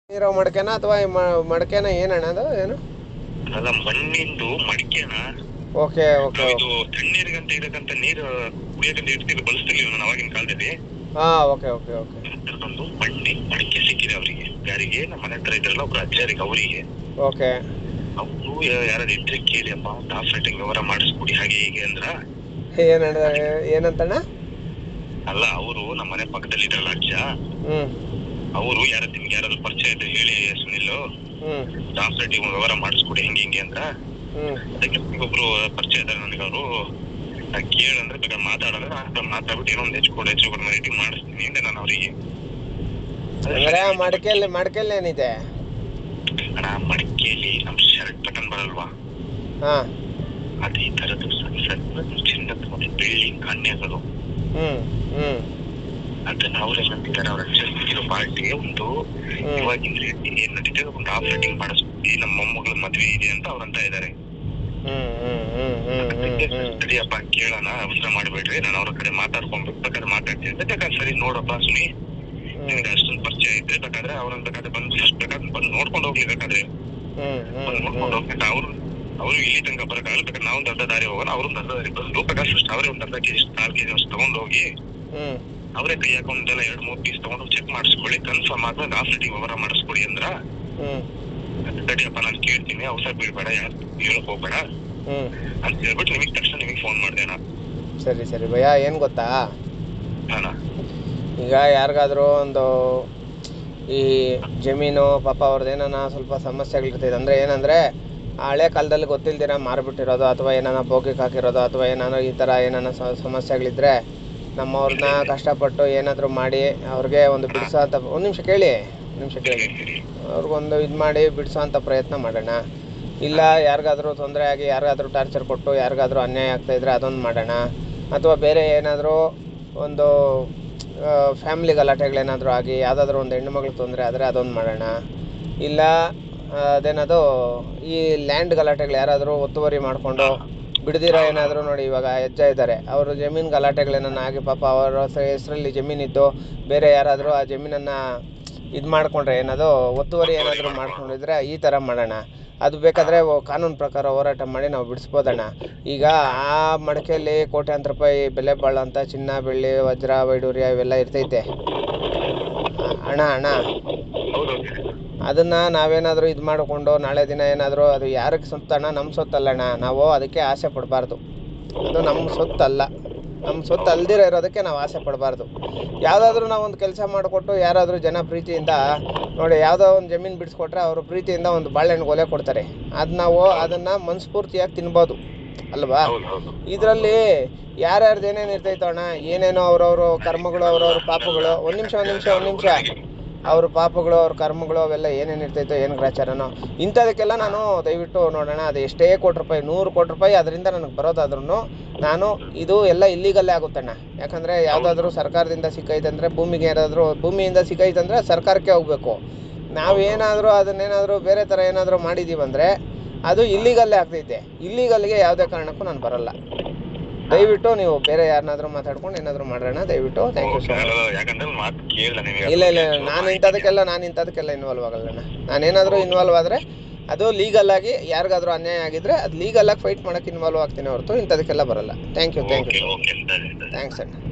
ನೀರೋ ಮಡಕೆನ ಅಥವಾ ಈ ಮ- ಮಡಕೆನ ಏನಣ್ಣ ಅದು ಏನು ಅಲ್ಲ ಮಣ್ಣಿಂದು ಮಡಿಕೆನ ಓಕೆ ಓಕೆ ನಾವು ಇದು ತಣ್ಣೀರಿಗಂತ ಇದಕ್ಕಂತ ನೀರು ಕುಡಿಯಕಂತ ಇಡ್ತೀವಿ ಬಳಸ್ತೀವಿ ನಾನು ಅವಾಗಿನ ಕಾಲದಲ್ಲಿ ಹಾ ಓಕೆ ಓಕೆ ಓಕೆ ಒಂದು ಮಣ್ಣಿನ ಮಡಿಕೆ ಸಿಕ್ಕಿದೆ ಅವರಿಗೆ ಯಾರಿಗೆ ನಮ್ಮ ಮನೆ ಹತ್ರ ಇದ್ರಲ್ಲ ಒಬ್ರು ಅಜ್ಜರಿಗೆ ಅವರಿಗೆ ಓಕೆ ಅವರು ಯಾರಾದ್ರು ಇದ್ರೆ ಕೇಳಿ ಅಪ್ಪ ಟಾಪ್ ರೇಟಿಂಗ್ ವ್ಯವಹಾರ ಮಾಡಿಸ್ಕೊಡಿ ಹಾಗೆ ಹೀಗೆ ಅಂದ್ರ ಏನಣ್ಣ ಏನಂತಣ್ಣ ಅಲ್ಲ ಅವರು ನಮ್ಮ ಮನೆ ಪಕ್ಕದಲ್ಲಿ ಇದ್ರಲ್ಲ ಅಜ್ಜ ಹ್ಞೂ ಅವರು ಯಾರ ನಿಮ್ಗೆ ಯಾರಾದ್ರು ಪರಿಚಯ ಇದ್ರೆ ಹೇಳಿ ಸುನಿಲ್ ಹ್ಞೂ ಟಾಪ್ ರೇಟಿಂಗ್ ವ್ಯವಹಾರ ಮಾಡಿಸ್ಕೊಡಿ ಹೆಂಗೆ ಹಿಂಗೆ ಅಂದ್ರ ಹ್ಞೂ ಅದಕ್ಕೆ ಒಬ್ರು ಪರಿಚಯ ಇದಾರೆ ನನಗೆ ಅವರು ಕೇಳಂದ್ರೆ ಬೇಕಾದ್ರೆ ಮಾತಾಡಂದ್ರೆ ನಾನು ಮಾತಾಡ್ಬಿಟ್ಟು ಏನೋ ಒಂದು ಹೆಚ್ಚು ಕೊಡು ಹೆಚ್ಚು ಕೊಡು ರೇಟಿಂಗ್ ಮಾಡಿಸ್ತೀನಿ ಅಂದೆ ನಾನು ಅವರಿಗೆ ಅಂದ್ರೆ ಆ ಮಡಕೆಯಲ್ಲಿ ಮಡಕೆಯಲ್ಲಿ ಏನಿದೆ ಅಣ್ಣ ಮಡಿಕೆಯಲ್ಲಿ ನಮ್ ಶರ್ಟ್ ಬಟನ್ ಬರಲ್ವಾ ಹಾಂ ಅದೇ ತರದ್ದು ಸಣ್ಣ ಸಣ್ಣ ಚಿನ್ನದ ಮತ್ತೆ ಬೆಳ್ಳಿ ಕನ್ಯೆಗಳು ಹ್ಞೂ ಹ್ಞೂ ಅದನ್ನ ಅವ್ರು ಏನಂತಿದ್ದಾರೆ ಅವ್ರ ಅಜ್ಜಿರೋ ಪಾರ್ಟಿಗೆ ಒಂದು ಹ್ಞೂ ಇವಾಗಿನ ರೇಟ್ ಏನ್ ನಡೀತದೆ ಒಂದು ಆಫ್ ರೇಟಿಂಗ್ ಮಾಡಿಸ್ಬಿಟ್ಟು ನಮ್ಮ ಮೊಮ್ಮಗಳ ಮದ್ವೆ ಇದೆ ಅಂತ ಅವ್ರಂತ ಇದ್ದಾರೆ ಹ್ಞೂ ಹ್ಞೂ ಹ್ಞೂ ಹ್ಞೂ ಹ್ಞೂ ಹ್ಞೂ ಸರಿಯಪ್ಪ ಕೇಳೋಣ ಅವಸರ ಮಾಡ್ಬೇಡ್ರಿ ನಾನು ಅವ್ರ ಕಡೆ ಮಾತಾಡ್ಕೊಂಡ್ಬಿಟ್ಟು ಬೇಕಾದ್ರೆ ಮಾತಾಡ್ತೀನಿ ಅಂತ ಬೇಕಾದ್ರೆ ಸರಿ ನೋಡಪ್ಪ ಸುನಿ ನಿಮ್ಗೆ ಅಷ್ಟೊಂದು ಪರಿಚಯ ಇದ್ರೆ ಬೇಕಾದ್ರೆ ಅವ್ರನ್ನ ಬೇಕಾದ್ರೆ ಬಂದು ಫಸ್ಟ್ ಬೇಕಾದ್ರೆ ಬಂದು ನೋಡ್ಕೊಂಡು ಹೋಗ್ಲಿ ಬೇಕಾದ್ರೆ ಹ್ಞೂ ಹ್ಞೂ ಬಂದು ನೋಡ್ಕೊಂಡು ಹೋಗ್ಬಿಟ್ಟು ಅವ್ರು ಅವರು ಇಲ್ಲಿ ತನಕ ಬರಕ್ಕಾಗಲ್ಲ ಬೇಕಾದ್ರೆ ನಾವು ಒಂದು ಅರ್ಧ ದಾರಿ ಹೋಗೋಣ ಅವ್ರು ಒಂದು ಅರ್ಧ ದಾರಿ ಬಂದು ಬೇಕಾದ್ರೆ ಫಸ್ಟ್ ಅವರೇ ಒಂದು ಅರ್ಧ ಕೆಜಿ ನಾಲ್ಕು ಕೆಜಿ ಅಷ್ಟು ತಗೊಂಡು ಹೋಗಿ ಹ್ಞೂ ಅವರೇ ಕೈ ಹಾಕೊಂಡೆಲ್ಲ ಎರಡು ಮೂರು ಪೀಸ್ ತಗೊಂಡು ಚೆಕ್ ಮಾಡಿಸ್ಕೊಳ್ಳಿ ಕನ್ಫರ್ಮ್ ಆದ್ಮೇಲೆ ಆಫ್ ರೇಟಿಂಗ್ ವ್ಯವಹಾರ ಮಾಡಿಸ್ಕೊಡಿ ಅಂದ್ರ ಹ್ಞೂ ತಡಿಯಪ್ಪ ನಾನು ಕೇಳ್ತೀನಿ ಅವಸರ ಬೀಳ್ಬೇಡ ಯಾರು ಹೇಳಕ್ ಹೋಗ್ಬೇಡ ಹ್ಞೂ ಅಂತ ಹೇಳ್ಬಿಟ್ಟು ನಿಮಗೆ ತಕ್ಷಣ ನಿಮಗೆ ಫೋನ್ ಮಾಡಿದೆ ಅಣ್ಣ ಸರಿ ಸರಿ ಭಯ ಏನು ಗೊತ್ತಾ ಅಣ್ಣ ಈಗ ಯಾರಿಗಾದ್ರೂ ಒಂದು ಈ ಜಮೀನು ಪಾಪ ಅವ್ರದ್ದು ಏನಾನ ಸ್ವಲ್ಪ ಸಮಸ್ಯೆಗಳಿರ್ತೈತೆ ಅಂದರೆ ಏನಂದರೆ ಹಳೆ ಕಾಲದಲ್ಲಿ ಗೊತ್ತಿಲ್ದಿರ ಮಾರ್ಬಿಟ್ಟಿರೋದು ಅಥವಾ ಏನಾನ ಬೋಗಿಗೆ ಹಾಕಿರೋದು ಅಥವಾ ಏನಾನ ಈ ಥರ ಏನಾನ ಸ- ಸಮಸ್ಯೆಗಳಿದ್ರೆ ನಮ್ಮವ್ರನ್ನ ಕಷ್ಟಪಟ್ಟು ಏನಾದರೂ ಮಾಡಿ ಅವ್ರಿಗೆ ಒಂದು ಬಿಡಿಸೋ ಅಂತ ಒಂದು ನಿಮಿಷ ಕೇಳಿ ಒಂದು ನಿಮಿಷ ಕೇಳಿ ಅವ್ರಿಗೊಂದು ಇದು ಮಾಡಿ ಬಿಡಿಸೋ ಅಂಥ ಪ್ರಯತ್ನ ಮಾಡೋಣ ಇಲ್ಲ ಯಾರಿಗಾದ್ರೂ ತೊಂದರೆ ಆಗಿ ಯಾರಿಗಾದ್ರೂ ಟಾರ್ಚರ್ ಕೊಟ್ಟು ಯಾರಿಗಾದ್ರೂ ಅನ್ಯಾಯ ಆಗ್ತಾ ಇದ್ರೆ ಅದೊಂದು ಮಾಡೋಣ ಅಥವಾ ಬೇರೆ ಏನಾದರೂ ಒಂದು ಫ್ಯಾಮ್ಲಿ ಗಲಾಟೆಗಳೇನಾದರೂ ಆಗಿ ಯಾವುದಾದ್ರೂ ಒಂದು ಹೆಣ್ಣು ಮಗಳಿಗೆ ತೊಂದರೆ ಆದರೆ ಅದೊಂದು ಮಾಡೋಣ ಇಲ್ಲ ಆ, ಅದೇನದು ಈ ಲ್ಯಾಂಡ್ ಗಲಾಟೆಗಳು ಯಾರಾದರೂ ಒತ್ತುವರಿ ಮಾಡಿಕೊಂಡು ಬಿಡದಿರೋ ಏನಾದರೂ ನೋಡಿ ಇವಾಗ ಹೆಜ್ಜೆ ಇದ್ದಾರೆ ಅವರು ಜಮೀನು ಗಲಾಟೆಗಳೇನಾನ ಆಗಿ ಪಾಪ ಅವರ ಹೆಸರಲ್ಲಿ ಜಮೀನಿದ್ದು ಬೇರೆ ಯಾರಾದರೂ ಆ ಜಮೀನನ್ನು ಇದು ಮಾಡಿಕೊಂಡ್ರೆ ಏನದು ಒತ್ತುವರಿ ಏನಾದರೂ ಮಾಡ್ಕೊಂಡಿದ್ರೆ ಈ ಥರ ಮಾಡೋಣ ಅದು ಬೇಕಾದರೆ ಕಾನೂನು ಪ್ರಕಾರ ಹೋರಾಟ ಮಾಡಿ ನಾವು ಬಿಡಿಸ್ಬೋದಣ್ಣ ಈಗ ಆ ಮಡಕೆಯಲ್ಲಿ ಕೋಟ್ಯಾಂತರ ರೂಪಾಯಿ ಬೆಲೆ ಬಾಳೋಂಥ ಚಿನ್ನ ಬೆಳ್ಳಿ ವಜ್ರ ವೈಡೂರ್ಯ ಇವೆಲ್ಲ ಇರ್ತೈತೆ ಅಣ್ಣ ಅಣ್ಣ ಹೌದು ಅದನ್ನು ನಾವೇನಾದರೂ ಇದು ಮಾಡಿಕೊಂಡು ನಾಳೆ ದಿನ ಏನಾದರೂ ಅದು ಯಾರಿಗೆ ಸೊತ್ತಣ್ಣ ನಮ್ಮ ಸೊತ್ತಲ್ಲಣ್ಣ ನಾವು ಅದಕ್ಕೆ ಆಸೆ ಪಡಬಾರ್ದು ಅದು ನಮ್ಮ ಸೊತ್ತಲ್ಲ ನಮ್ಮ ಸೊತ್ತು ಅಲ್ದಿರ ಇರೋದಕ್ಕೆ ನಾವು ಆಸೆ ಪಡಬಾರ್ದು ಯಾವುದಾದ್ರೂ ನಾವು ಒಂದು ಕೆಲಸ ಮಾಡಿಕೊಟ್ಟು ಯಾರಾದರೂ ಜನ ಪ್ರೀತಿಯಿಂದ ನೋಡಿ ಯಾವುದೋ ಒಂದು ಜಮೀನು ಬಿಡಿಸ್ಕೊಟ್ರೆ ಅವರು ಪ್ರೀತಿಯಿಂದ ಒಂದು ಬಾಳೆಹಣ್ಣು ಒಲೆ ಕೊಡ್ತಾರೆ ಅದು ನಾವು ಅದನ್ನು ಮನಸ್ಫೂರ್ತಿಯಾಗಿ ತಿನ್ಬೋದು ಅಲ್ವಾ ಹೌದು ಹೌದು ಇದರಲ್ಲಿ ಯಾರ್ಯಾರ್ದು ಏನೇನು ಇರ್ತೈತೋ ಅಣ್ಣ ಏನೇನೋ ಅವ್ರವ್ರ ಕರ್ಮಗಳು ಅವ್ರವ್ರ ಪಾಪಗಳು ಒಂದು ನಿಮಿಷ ಒಂದು ನಿಮಿಷ ಒಂದು ನಿಮಿಷ ಅವ್ರ ಪಾಪಗಳು ಅವ್ರ ಕರ್ಮಗಳು ಅವೆಲ್ಲ ಏನೇನು ಇರ್ತೈತೋ ಏನು ಗ್ರಾಚಾರನೋ ಇಂಥದಕ್ಕೆಲ್ಲ ನಾನು ದಯವಿಟ್ಟು ನೋಡೋಣ ಅದು ಎಷ್ಟೇ ಕೋಟಿ ರೂಪಾಯಿ ನೂರು ಕೋಟಿ ರೂಪಾಯಿ ಅದರಿಂದ ನನಗೆ ಬರೋದಾದ್ರೂ ನಾನು ಇದು ಎಲ್ಲ ಇಲ್ಲಿಗಲ್ಲೇ ಆಗುತ್ತಣ್ಣ ಯಾಕಂದರೆ ಯಾವುದಾದ್ರೂ ಸರ್ಕಾರದಿಂದ ಸಿಕ್ಕೈತೆ ಅಂದರೆ ಭೂಮಿಗೆ ಏನಾದರೂ ಭೂಮಿಯಿಂದ ಸಿಕ್ಕೈತೆ ಅಂದರೆ ಸರ್ಕಾರಕ್ಕೆ ಹೋಗಬೇಕು ನಾವೇನಾದರೂ ಅದನ್ನೇನಾದರೂ ಬೇರೆ ಥರ ಏನಾದರೂ ಮಾಡಿದ್ದೀವಂದರೆ ಅದು ಇಲ್ಲಿಗಲ್ಲೇ ಆಗ್ತೈತೆ ಇಲ್ಲಿಗಲ್ಲಿಗೆ ಯಾವುದೇ ಕಾರಣಕ್ಕೂ ನಾನು ಬರಲ್ಲ ದಯವಿಟ್ಟು ನೀವು ಬೇರೆ ಯಾರನ್ನಾದ್ರೂ ಮಾತಾಡ್ಕೊಂಡು ಏನಾದರೂ ಮಾಡೋಣ ದಯವಿಟ್ಟು ಥ್ಯಾಂಕ್ ಯು ಸೊ ಮಚ್ ಅಲ್ಲ, ಯಾಕಂದ್ರೆ ಒಂದ್ ಮಾತು ಕೇಳ್ದ ನಿಮಗೆ ಇಲ್ಲ ಇಲ್ಲ ನಾನು ಇಂಥದಕ್ಕೆಲ್ಲ ನಾನು ಇಂಥದಕ್ಕೆಲ್ಲ ಇನ್ವಾಲ್ವ್ ಆಗಲ್ಲಣ್ಣ ನಾನೇನಾದರೂ ಇನ್ವಾಲ್ವ್ ಆದರೆ ಅದು ಲೀಗಲ್ ಆಗಿ ಯಾರಿಗಾದ್ರೂ ಅನ್ಯಾಯ ಆಗಿದ್ರೆ ಅದು ಲೀಗಲ್ ಆಗಿ ಫೈಟ್ ಮಾಡೋಕ್ಕೆ ಇನ್ವಾಲ್ವ್ ಆಗ್ತೀನಿ ಹೊರತು ಇಂಥದಕ್ಕೆಲ್ಲ ಬರಲ್ಲ thank you thank you okay okay ಸರಿ ಸರಿ ಥ್ಯಾಂಕ್ಸ್ ಅಣ್ಣ